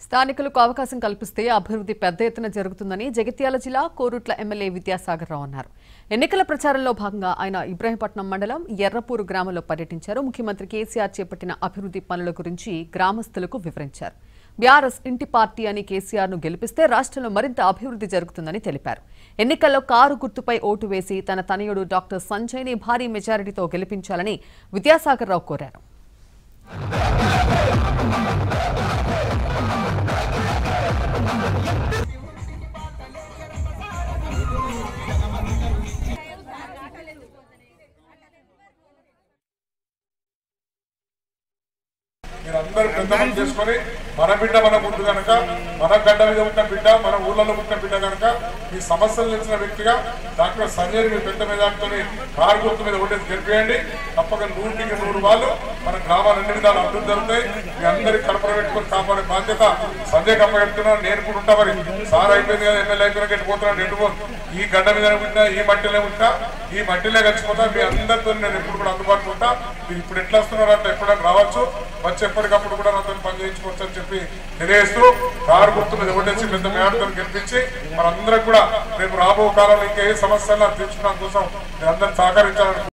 స్థానికులకు అవకాశం కల్పిస్తే అభివృద్ధి పెద్ద ఎత్తున జరుగుతుందని జగిత్యాల జిల్లా కోరుట్ల ఎమ్మెల్యే విద్యాసాగర్ రావు అన్నారు ఎన్నికల ప్రచారంలో భాగంగా ఆయన ఇబ్రాహీంపట్నం మండలం ఎర్రపూరు గ్రామంలో పర్యటించారు ముఖ్యమంత్రి కేసీఆర్ చేపట్టిన అభివృద్ధి పనుల గురించి గ్రామస్తులకు వివరించారు బీఆర్ఎస్ ఇంటి పార్టీ అని కేసీఆర్ ను గెలిపిస్తే రాష్ట్రంలో మరింత అభివృద్ధి జరుగుతుందని తెలిపారు ఎన్నికల్లో కారు గుర్తుపై ఓటు వేసి తన తనయుడు డాక్టర్ సంజయ్ని భారీ మెజారిటీతో గెలిపించాలని విద్యాసాగర్ రావు కోరారు మీరందరూ పెద్దమని చేసుకొని మన బిడ్డ మన ముందు కనుక మన గడ్డ మీద ఉన్న బిడ్డ మన ఊళ్ళలో పుట్టిన బిడ్డ కనుక ఈ సమస్యలు తెలిసిన వ్యక్తిగా డాక్టర్ సంజయ్ మీ పెద్ద మెజార్టీతో కారు గుర్తు మీద ఓటేసి గెలిపేయండి తప్పక నూటికి నూరు వాళ్ళు మన గ్రామాలు అన్ని విధాలు అభివృద్ధి జరుగుతాయి మీ అందరి కడపడ పెట్టుకొని కాపాడే బాధ్యత సంజయ్ కప్ప చెప్తున్నాను నేను కూడా ఉంటా మరి సార్ అయిపోయింది కదా ఎమ్మెల్యే అయిపోయినా ఎట్టుపోతున్నాను ఎట్టుకో ఈ గడ్డ మీద ఉంటా ఈ మట్టిలో ఉంటా ఈ మట్టిలో కలిసిపోతా మీ అందరితో నేను ఎప్పుడు కూడా అందుబాటులో ఉంటా మీరు ఇప్పుడు ఎట్లా వస్తున్నారో అట్లా ఎప్పుడైనా రావచ్చు వచ్చి ఎప్పటికప్పుడు కూడా నాతో పని చేయించుకోవచ్చు అని చెప్పి తెలియజేస్తూ కారు గుర్తు మీద ఓటేసి పెద్ద మేడతో గెలిపించి మనందరం కూడా రేపు రాబో కాలంలో ఇంకా ఏ సమస్యలు తీర్చుకోవడం కోసం మీరందరూ సహకరించాలని